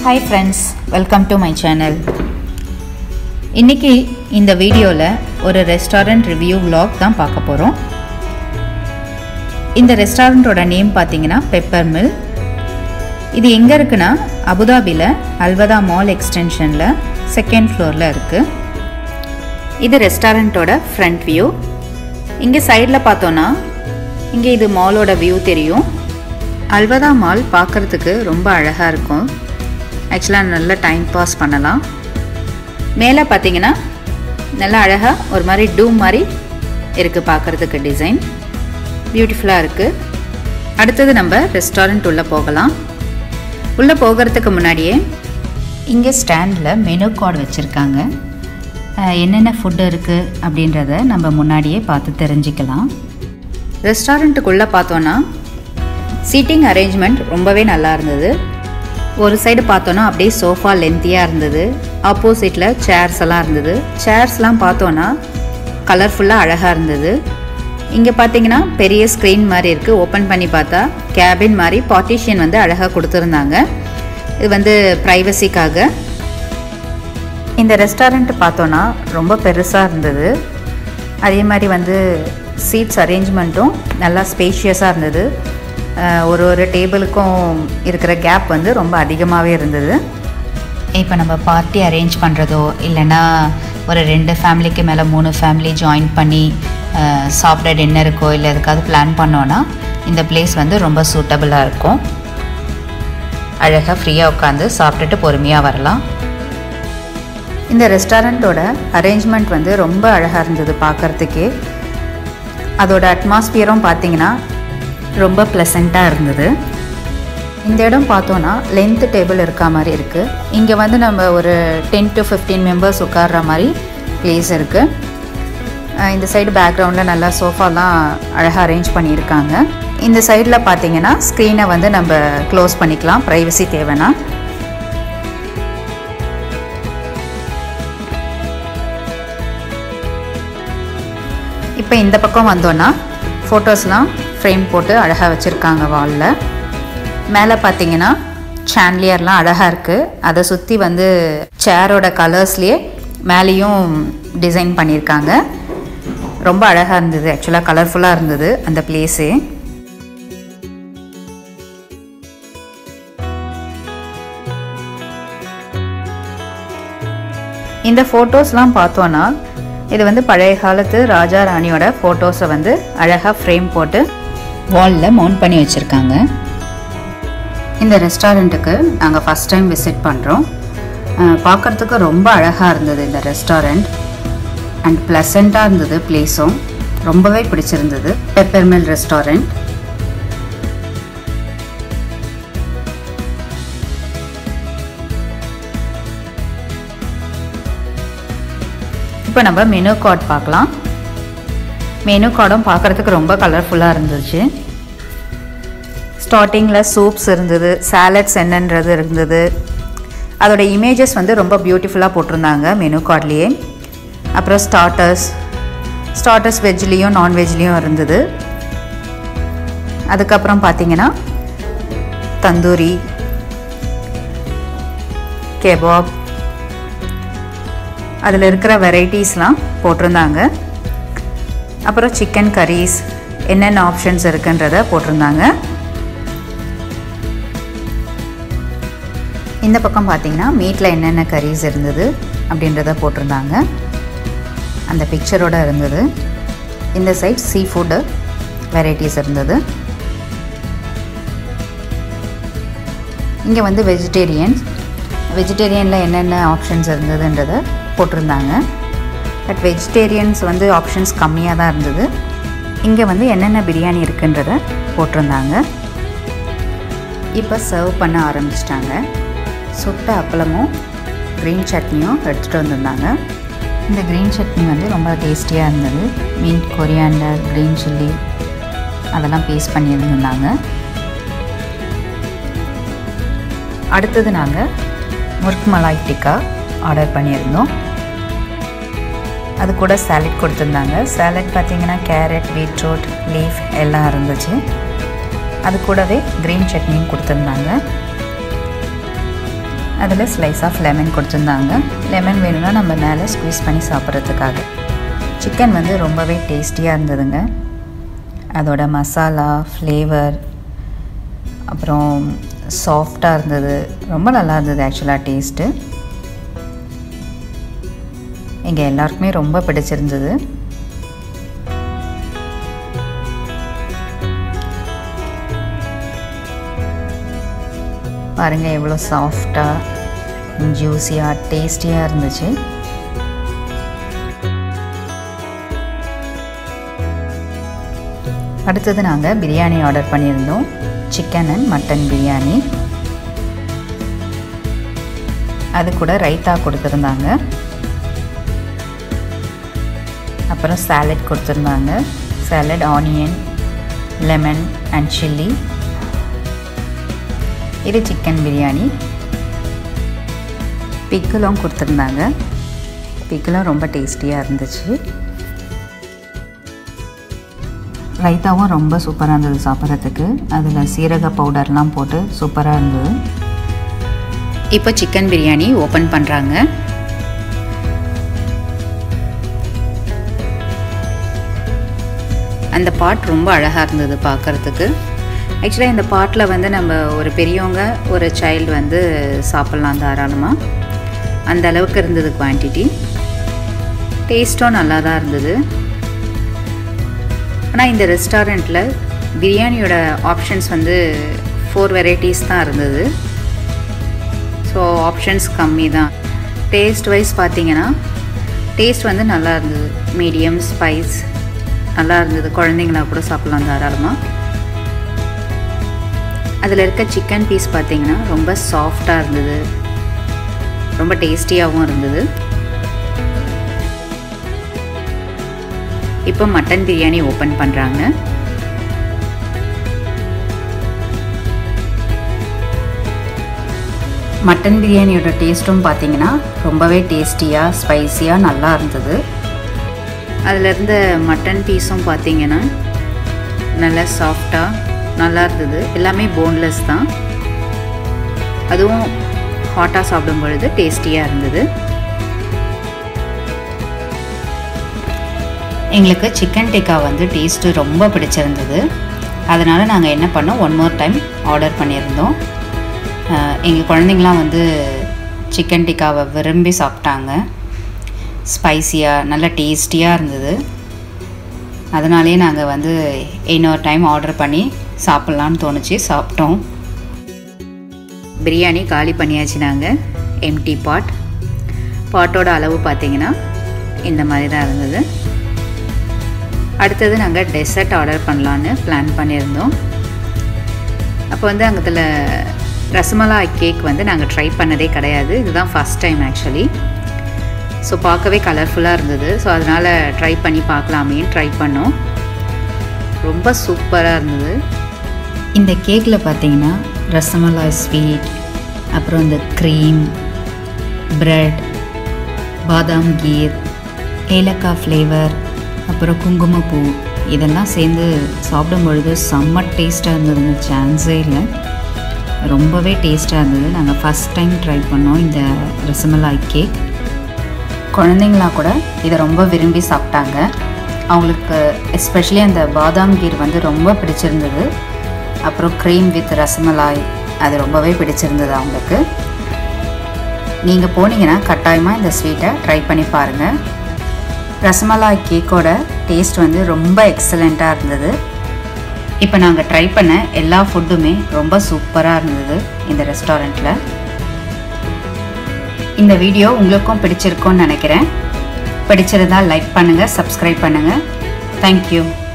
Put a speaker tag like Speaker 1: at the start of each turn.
Speaker 1: hi friends welcome to my channel இன்றைக்கி இந்த வீடியோவில் ஒரு ரெஸ்டாரண்ட் ரிவ்யூ vlog தான் பார்க்க போகிறோம் இந்த ரெஸ்டாரண்ட்டோட நேம் பார்த்தீங்கன்னா பெப்பர் மில் இது எங்கே இருக்குன்னா அபுதாபியில் அல்வதா மால் எக்ஸ்டென்ஷனில் செகண்ட் ஃப்ளோரில் இருக்குது இது ரெஸ்டாரண்ட்டோட ஃப்ரண்ட் வியூ இங்கே சைடில் பார்த்தோன்னா இங்கே இது மாலோட வியூ தெரியும் அல்வதா மால் பார்க்குறதுக்கு ரொம்ப அழகாக இருக்கும் ஆக்சுவலாக நல்ல டைம் பாஸ் பண்ணலாம் மேலே பார்த்தீங்கன்னா நல்லா அழகாக ஒரு மாதிரி டூம் மாதிரி இருக்குது பார்க்குறதுக்கு டிசைன் பியூட்டிஃபுல்லாக இருக்குது அடுத்தது நம்ம ரெஸ்டாரண்ட் உள்ளே போகலாம் உள்ளே போகிறதுக்கு முன்னாடியே இங்கே ஸ்டாண்டில் மெனு கார்டு வச்சுருக்காங்க என்னென்ன ஃபுட்டு இருக்குது அப்படின்றத நம்ம முன்னாடியே பார்த்து தெரிஞ்சுக்கலாம் ரெஸ்டாரண்ட்டுக்குள்ளே பார்த்தோன்னா சீட்டிங் அரேஞ்ச்மெண்ட் ரொம்பவே நல்லா இருந்தது ஒரு சைடு பார்த்தோன்னா அப்படியே சோஃபா லென்த்தியாக இருந்தது ஆப்போசிட்டில் சேர்ஸ் எல்லாம் இருந்தது சேர்ஸ்லாம் பார்த்தோன்னா கலர்ஃபுல்லாக அழகாக இருந்தது இங்கே பார்த்தீங்கன்னா பெரிய ஸ்க்ரீன் மாதிரி இருக்குது ஓப்பன் பண்ணி பார்த்தா கேபின் மாதிரி பார்ட்டிஷியன் வந்து அழகாக கொடுத்துருந்தாங்க இது வந்து ப்ரைவசிக்காக இந்த ரெஸ்டாரண்ட் பார்த்தோன்னா ரொம்ப பெருசாக இருந்தது அதே மாதிரி வந்து சீட்ஸ் அரேஞ்ச்மெண்ட்டும் நல்லா ஸ்பேஷியஸாக இருந்தது ஒரு ஒரு டேபிளுக்கும் இருக்கிற கேப் வந்து ரொம்ப அதிகமாகவே இருந்தது இப்போ நம்ம பார்ட்டி அரேஞ்ச் பண்ணுறதோ இல்லைன்னா ஒரு ரெண்டு ஃபேமிலிக்கு மேலே மூணு ஃபேமிலி ஜாயின் பண்ணி சாப்பிட டின்னருக்கோ இல்லை எதுக்காவது பிளான் பண்ணோன்னா இந்த பிளேஸ் வந்து ரொம்ப சூட்டபுளாக இருக்கும் அழகாக ஃப்ரீயாக உட்காந்து சாப்பிட்டுட்டு பொறுமையாக வரலாம் இந்த ரெஸ்டாரண்ட்டோட அரேஞ்ச்மெண்ட் வந்து ரொம்ப அழகாக இருந்தது பார்க்குறதுக்கே அதோட அட்மாஸ்பியரும் பார்த்தீங்கன்னா ரொம்ப ப்ளசண்ட்டாக இருந்தது இந்த இடம் பார்த்தோன்னா லென்த் டேபிள் இருக்கா மாதிரி இருக்குது இங்கே வந்து நம்ம ஒரு டென் டு ஃபிஃப்டீன் மெம்பர்ஸ் உட்கார்ற மாதிரி ப்ளேஸ் இருக்குது இந்த சைடு பேக்ரவுண்டில் நல்லா சோஃபாலாம் அழகாக அரேஞ்ச் பண்ணியிருக்காங்க இந்த சைடில் பார்த்தீங்கன்னா ஸ்க்ரீனை வந்து நம்ம க்ளோஸ் பண்ணிக்கலாம் ப்ரைவசி தேவைன்னா இப்போ இந்த பக்கம் வந்தோன்னா ஃபோட்டோஸ்லாம் ஃப்ரேம் போட்டு அழகாக வச்சுருக்காங்க வாலில் மேலே பார்த்தீங்கன்னா சாண்ட்லியர்லாம் அழகாக இருக்குது அதை சுற்றி வந்து சேரோட கலர்ஸ்லேயே மேலேயும் டிசைன் பண்ணியிருக்காங்க ரொம்ப அழகாக இருந்தது ஆக்சுவலாக கலர்ஃபுல்லாக இருந்தது அந்த பிளேஸே இந்த ஃபோட்டோஸ்லாம் பார்த்தோன்னா இது வந்து பழைய காலத்து ராஜா ராணியோட ஃபோட்டோஸை வந்து அழகாக ஃப்ரேம் போட்டு வாலில் மவுண்ட் பண்ணி வச்சுருக்காங்க இந்த ரெஸ்டாரண்ட்டுக்கு நாங்கள் ஃபஸ்ட் டைம் விசிட் பண்ணுறோம் பார்க்குறதுக்கு ரொம்ப அழகாக இருந்தது இந்த ரெஸ்டாரண்ட் அண்ட் ப்ளசண்ட்டாக இருந்தது பிளேஸும் ரொம்பவே பிடிச்சிருந்தது பெப்பர்மில் ரெஸ்டாரண்ட் இப்போ நம்ம மெனு கார்டு பார்க்கலாம் மெனு கார்டும் பார்க்குறதுக்கு ரொம்ப கலர்ஃபுல்லாக இருந்துச்சு ஸ்டார்டிங்கில் சூப்ஸ் இருந்தது சாலட்ஸ் என்னன்றது இருந்தது அதோட இமேஜஸ் வந்து ரொம்ப பியூட்டிஃபுல்லாக போட்டிருந்தாங்க மெனு கார்ட்லேயே அப்புறம் ஸ்டார்டர்ஸ் ஸ்டார்டர்ஸ் வெஜ்லேயும் நான்வெஜ்லேயும் இருந்தது அதுக்கப்புறம் பார்த்தீங்கன்னா தந்தூரி கெபாப் அதில் இருக்கிற வெரைட்டிஸ்லாம் போட்டிருந்தாங்க அப்புறம் சிக்கன் கரீஸ் என்னென்ன ஆப்ஷன்ஸ் இருக்குன்றத போட்டிருந்தாங்க இந்த பக்கம் பார்த்தீங்கன்னா மீட்டில் என்னென்ன கரீஸ் இருந்தது அப்படின்றத போட்டிருந்தாங்க அந்த பிக்சரோட இருந்தது இந்த சைட் சீ ஃபுட்டு வெரைட்டிஸ் இருந்தது இங்கே வந்து வெஜிடேரியன்ஸ் வெஜிடேரியனில் என்னென்ன ஆப்ஷன்ஸ் இருந்ததுன்றதை போட்டிருந்தாங்க பட் வெஜிடேரியன்ஸ் வந்து ஆப்ஷன்ஸ் கம்மியாக தான் இருந்தது இங்கே வந்து என்னென்ன பிரியாணி இருக்குன்றத போட்டிருந்தாங்க இப்போ சர்வ் பண்ண ஆரம்பிச்சிட்டாங்க சுட்ட அப்பளமும் க்ரீன் சட்னியும் எடுத்துகிட்டு வந்திருந்தாங்க இந்த க்ரீன் சட்னி வந்து ரொம்ப டேஸ்டியாக இருந்தது மீன் கொரியாண்டர் க்ரீன் சில்லி அதெல்லாம் பேஸ்ட் பண்ணி இருந்திருந்தாங்க அடுத்தது நாங்கள் முர்க் மலாய் டிக்கா ஆர்டர் பண்ணியிருந்தோம் அது கூட சாலட் கொடுத்துருந்தாங்க சாலட் பார்த்திங்கன்னா கேரட் பீட்ரூட் லீஃப் எல்லாம் இருந்துச்சு அது கூடவே க்ரீன் சட்னியும் கொடுத்துருந்தாங்க அதில் ஸ்லைஸ் ஆஃப் லெமன் கொடுத்துருந்தாங்க லெமன் வேணும்னா நம்ம மேலே ஸ்க்வீஸ் பண்ணி சாப்பிட்றதுக்காக சிக்கன் வந்து ரொம்பவே டேஸ்டியாக இருந்ததுங்க அதோட மசாலா ஃப்ளேவர் அப்புறம் சாஃப்டாக இருந்தது ரொம்ப நல்லா இருந்தது ஆக்சுவலாக டேஸ்ட்டு எங்கள் எல்லாருக்குமே ரொம்ப பிடிச்சிருந்தது பாருங்கள் எவ்வளோ சாஃப்டாக ஜூஸியாக டேஸ்டியாக இருந்துச்சு அடுத்தது நாங்கள் பிரியாணி ஆர்டர் பண்ணியிருந்தோம் சிக்கன் அண்ட் மட்டன் பிரியாணி அது கூட ரைத்தா கொடுத்துருந்தாங்க அப்புறம் சாலட் கொடுத்துருந்தாங்க salad onion lemon and chilli இது சிக்கன் பிரியாணி பிக்கிலும் கொடுத்துருந்தாங்க பிக்கிலும் ரொம்ப டேஸ்டியாக இருந்துச்சு ரைத்தாவும் ரொம்ப சூப்பராக இருந்தது சாப்பிட்றதுக்கு அதில் சீரக பவுடர்லாம் போட்டு சூப்பராக இருந்தது இப்போ சிக்கன் பிரியாணி ஓப்பன் பண்ணுறாங்க அந்த பாட் ரொம்ப அழகாக இருந்தது பார்க்குறதுக்கு ஆக்சுவலாக இந்த பாட்டில் வந்து நம்ம ஒரு பெரியவங்க ஒரு சைல்டு வந்து சாப்பிட்லாம் தாராளமாக அந்த அளவுக்கு இருந்தது குவான்டிட்டி டேஸ்ட்டும் நல்லா தான் இருந்தது ஆனால் இந்த ரெஸ்டாரண்ட்டில் பிரியாணியோட ஆப்ஷன்ஸ் வந்து ஃபோர் வெரைட்டிஸ் தான் இருந்தது ஸோ ஆப்ஷன்ஸ் கம்மி தான் டேஸ்ட் வைஸ் பார்த்தீங்கன்னா டேஸ்ட் வந்து நல்லா இருந்தது மீடியம் ஸ்பைஸ் நல்லா இருந்தது குழந்தைங்களா கூட சாப்பிட்லாம் தாராளமாக அதில் இருக்க சிக்கன் பீஸ் பார்த்தீங்கன்னா ரொம்ப சாஃப்டாக இருந்தது ரொம்ப டேஸ்டியாகவும் இருந்தது இப்போ மட்டன் பிரியாணி ஓப்பன் பண்ணுறாங்க மட்டன் பிரியாணியோட டேஸ்ட்டும் பார்த்தீங்கன்னா ரொம்பவே டேஸ்டியாக ஸ்பைஸியாக நல்லா இருந்தது அதில் இருந்த மட்டன் பீஸும் பார்த்தீங்கன்னா நல்லா சாஃப்டாக நல்லா இருந்தது எல்லாமே போன்லெஸ் தான் அதுவும் ஹாட்டாக சாப்பிடும் பொழுது டேஸ்டியாக இருந்தது எங்களுக்கு சிக்கன் டிக்கா வந்து டேஸ்ட்டு ரொம்ப பிடிச்சிருந்தது அதனால் நாங்கள் என்ன பண்ணோம் ஒன் மோர் டைம் ஆர்டர் பண்ணியிருந்தோம் எங்கள் குழந்தைங்களாம் வந்து சிக்கன் டிக்காவை விரும்பி சாப்பிட்டாங்க ஸ்பைஸியாக நல்ல டேஸ்டியாக இருந்தது அதனாலேயே நாங்கள் வந்து இன்னொரு டைம் ஆர்டர் பண்ணி சாப்பிட்லான்னு தோணுச்சு சாப்பிட்டோம் பிரியாணி காலி பண்ணியாச்சு நாங்கள் எம்டி பாட் பாட்டோட அளவு பார்த்தீங்கன்னா இந்த மாதிரி தான் இருந்தது அடுத்தது நாங்கள் டெசர்ட் ஆர்டர் பண்ணலான்னு பிளான் பண்ணியிருந்தோம் அப்போ வந்து அங்கத்தில் ரசமலாய் கேக் வந்து நாங்கள் ட்ரை பண்ணதே கிடையாது இதுதான் ஃபஸ்ட் டைம் ஆக்சுவலி ஸோ பார்க்கவே கலர்ஃபுல்லாக இருந்தது ஸோ அதனால் ட்ரை பண்ணி பார்க்கலாமேன்னு ட்ரை பண்ணோம் ரொம்ப சூப்பராக இருந்தது இந்த கேக்கில் பார்த்தீங்கன்னா ரசமலாய் ஸ்வீட் அப்புறம் இந்த க்ரீம் ப்ரெட் பாதாம் கீர் ஏலக்காய் ஃப்ளேவர் அப்புறம் குங்குமப்பூ இதெல்லாம் சேர்ந்து சாப்பிடும் பொழுது செம்ம டேஸ்ட்டாக இருந்ததுங்க சான்ஸே இல்லை ரொம்பவே டேஸ்ட்டாக இருந்தது நாங்கள் ஃபஸ்ட் டைம் ட்ரை பண்ணோம் இந்த ரசமலாய் கேக் குழந்தைங்களாம் கூட இதை ரொம்ப விரும்பி சாப்பிட்டாங்க அவங்களுக்கு எஸ்பெஷலி அந்த பாதாம் கீர் வந்து ரொம்ப பிடிச்சிருந்தது அப்புறம் க்ரீம் வித் ரசமலாய் அது ரொம்பவே பிடிச்சிருந்தது அவங்களுக்கு நீங்கள் போனீங்கன்னா கட்டாயமாக இந்த ஸ்வீட்டை ட்ரை பண்ணி பாருங்கள் ரசமலாய் கேக்கோட டேஸ்ட் வந்து ரொம்ப எக்ஸலண்ட்டாக இருந்தது இப்போ நாங்கள் ட்ரை பண்ண எல்லா ஃபுட்டுமே ரொம்ப சூப்பராக இருந்தது இந்த ரெஸ்டாரண்ட்டில் இந்த வீடியோ உங்களுக்கும் பிடிச்சிருக்கும்னு நினைக்கிறேன் பிடிச்சிருந்தால் லைக் பண்ணுங்கள் சப்ஸ்கிரைப் பண்ணுங்கள் தேங்க்யூ